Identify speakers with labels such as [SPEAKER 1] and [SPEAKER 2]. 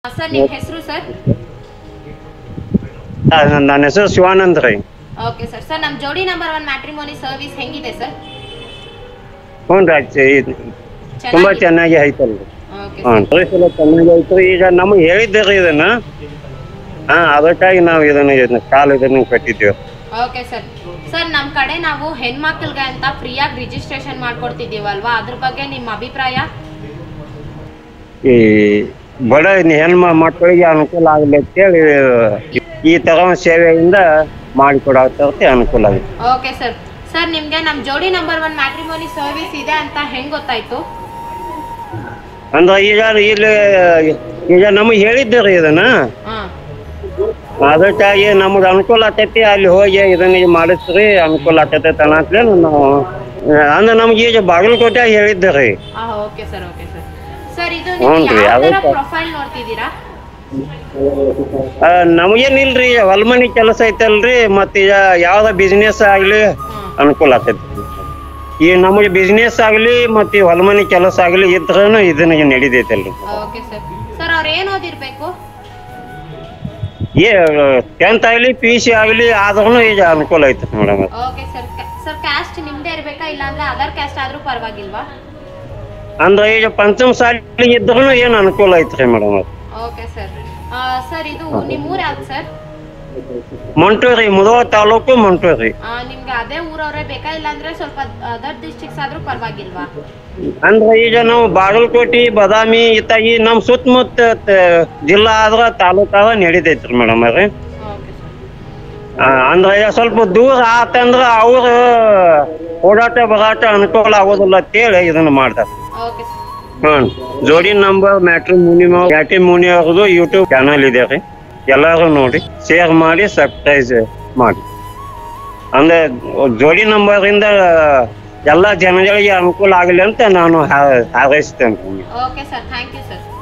[SPEAKER 1] Sir ನಿಮ್ಮ ಹೆಸರು sir
[SPEAKER 2] ಆ, ನನ್ನ ಹೆಸರು ಶಿವಾನಂದ್ ರೀ
[SPEAKER 1] ಓಕೆ ಸರ್ ಸರ್ ನಮ್ಮ Jodi number one matrimony service ಹೆಂಗಿದೆ ಸರ್
[SPEAKER 2] ಹ್ಞೂ ರೀ ಇದು ತುಂಬಾ ಚೆನ್ನಾಗಿ ಐತಲ್ರಿ
[SPEAKER 1] ಓಕೆ
[SPEAKER 2] ಹಾಂ ಸರ್ವಿಸ್ ಎಲ್ಲ ಚೆನ್ನಾಗಿ ಐತ್ರಿ ಈಗ ನಮಗೆ ಹೇಳಿದ್ದೀರಿ ಇದನ್ನ ಹಾ ಅದಕ್ಕಾಗಿ ನಾವು ಇದನ್ನ ಇದನ್ನ ಕಾಲ್ ಇದನ್ನ ಕಟ್ಟಿದ್ದೇವೆ
[SPEAKER 1] ಓಕೆ ಸರ್ ಸರ್ ನಮ್ಮ ಕಡೆ ನಾವು ಹೆಣ್ಮಕ್ಳಿಗೆ ಅಂತ ಫ್ರೀಯಾಗಿ ರಿಜಿಸ್ಟ್ರೇಷನ್ ಮಾಡ್ಕೊಡ್ತಿದ್ದೀವಲ್ವಾ ಅದ್ರ ಬಗ್ಗೆ ನಿಮ್ಮ ಅಭಿಪ್ರಾಯ
[SPEAKER 2] ಈ ಬಡ ಹೆಣ್ಣು ಮಕ್ಕಳಿಗೆ ಅನುಕೂಲ ಆಗಲಿ ಅಂತೇಳಿ ಈ ತರ ಸೇವೆಯಿಂದ ಮಾಡಿಕೊಡಕ್ಕೆ ಅನುಕೂಲ ಆಗುತ್ತೆ
[SPEAKER 1] ಓಕೆ ಸರ್ ಸರ್ ನಿಮಗೆ ನಮ್ಮ Jodi number one matrimony service ಇದೆ ಅಂತ ಹೆಂಗ್ ಗೊತ್ತಾಯ್ತು
[SPEAKER 2] ಅಂದ್ರೆ ಈಗ ಇಲ್ಲಿ ಈಗ ನಮಗೆ ಹೇಳಿದ್ದೀರಿ ಇದನ್ನ
[SPEAKER 1] ಹಾಂ
[SPEAKER 2] ಅದಕ್ಕಾಗಿ ನಮ್ಗೆ ಅನುಕೂಲ ಆಕೈತಿ ಅಲ್ಲಿ ಹೋಗಿ ಇದನ್ನ ಈಗ ಮಾಡಿಸ್ರಿ ಅನುಕೂಲ ಆಕೈತೆ ಅನ್ನತ್ಲೆ ನಾವು ಅಂದ್ರೆ ನಮ್ಗೆ ಈಗ ಬಾಗಲಕೋಟೆ ಹೇಳಿದ್ದೀರಿ
[SPEAKER 1] ಹಾಂ okay sir okay sir sir ಇದು
[SPEAKER 2] ಹ್ಞೂನ್ರಿ,
[SPEAKER 1] ನೀವು ಯಾವ ಥರ
[SPEAKER 2] ಅದಕ್ಕೆ-
[SPEAKER 1] ಪ್ರೊಫೈಲ್ ನೋಡ್ತಿದ್ದೀರಾ
[SPEAKER 2] ಆ, ನಮಗೇನಿಲ್ರಿ ಹೊಲ್ಮನಿ ಕೆಲಸ ಐತಲ್ರಿ ಮತ್ತ ಈಗ ಯಾವ್ದ ಬಿಸ್ನೆಸ್ ಆಗ್ಲಿ
[SPEAKER 1] ಹ್ಮ್.
[SPEAKER 2] ಅನುಕೂಲ ಆಕೈತಿ ಈ ನಮಗೆ ಬಿಸ್ನೆಸ್ ಆಗ್ಲಿ ಮತ್ತ ಈ ಹೊಲ್ಮನಿ ಕೆಲಸ ಆಗ್ಲಿ ಇದ್ರನು ಇದನ್ನ ನಡೀತೈತಲ್ರಿ
[SPEAKER 1] ಓಕೆ ಸರ್ ಸರ್ ಅವ್ರು ಏನು ಓದಿರ್ಬೇಕು
[SPEAKER 2] ಏ ಟೆಂತ್ ಆಗ್ಲಿ ಪಿ ಸಿ ಆಗ್ಲಿ ಆದ್ರೂ ಈಗ ಅನುಕೂಲ ಐತಿ madam
[SPEAKER 1] okay sir sir caste ನಿಮ್ದೇ ಇರ್ಬೇಕಾ ಇಲ್ಲಾಂದ್ರೆ ಅದರ್ ಕ್ಯಾಸ್ಟ್ ಆದ್ರೂ ಪರವಾಗಿಲ್ವಾ
[SPEAKER 2] ಅಂದ್ರೆ ಈಗ ಪಂಚಮ ಸಾಲಿ ಇದ್ರೂ ಏನ್ ಅನುಕೂಲ ಐತ್ರಿ ಮೇಡಮ್
[SPEAKER 1] ಓಕೆ ಸರ್ ಸರ್ ಇದು ನಿಮ್ಮ ಊರು ಯಾವ್ದು ಸರ್
[SPEAKER 2] ಮಂಟೂರಿ ಮುಧೋಳ ತಾಲೂಕು ಮಂಟೂರಿ
[SPEAKER 1] ನಿಮ್ಗೆ ಅದೇ ಊರವರೇ ಬೇಕಾ ಇಲ್ಲಾಂದ್ರೆ ಸ್ವಲ್ಪ ಅದರ್ ಡಿಸ್ಟ್ರಿಕ್ಸ್ ಆದ್ರೂ ಪರವಾಗಿಲ್ವಾ
[SPEAKER 2] ಅಂದ್ರೆ ಈಗ ನಾವು ಬಾಗಲಕೋಟೆ ಬದಾಮಿ ಇತ್ತ ಈ ನಮ್ ಸುತ್ತಮುತ್ತ ತ- ಜಿಲ್ಲಾ ಆದ್ರ ತಾಲೂಕಾದ ನಡೀತೈತ್ರಿ ಮೇಡಮ್ ಅವ್ರಿ
[SPEAKER 1] ಓಕೆ ಸರ್
[SPEAKER 2] ಆ, ಅಂದ್ರೆ ಈಗ ಸ್ವಲ್ಪ ದೂರ ಆತಂದ್ರ ಅವ್ರ ಓಡಾಟ ಬರಾಟ ಅನುಕೂಲ ಆಗೋದಿಲ್ಲ ಅಂತೇಳಿ ಇದನ್ನ ಮಾಡ್ತಾರೆ
[SPEAKER 1] ಓಕೆ ಸರ್
[SPEAKER 2] ಹ್ಮ್ ಜೋಡಿ ನಂಬರ್ ಮ್ಯಾಟ್ರಿ ಮುನಿ ಮ್ಯಾಟ್ರಿ ಮುನಿ ಅವ್ರದ್ದು ಯೂಟ್ಯೂಬ್ ಚಾನಲ್ ಇದೆ ರೀ ಎಲ್ಲರೂ ನೋಡಿ ಶೇರ್ ಮಾಡಿ ಸಬ್ಸ್ಕ್ರೈಬ್ ಮಾಡಿ ಅಂದ್ರೆ ಜೋಡಿ ನಂಬರ್ ಇಂದ ಎಲ್ಲ ಜನಗಳಿಗೆ ಅನುಕೂಲ ಆಗಲಿ ಅಂತ ನಾನು ಹಾ- ಹಾರೈಸ್ತೇನೆ
[SPEAKER 1] okay sir thank you sir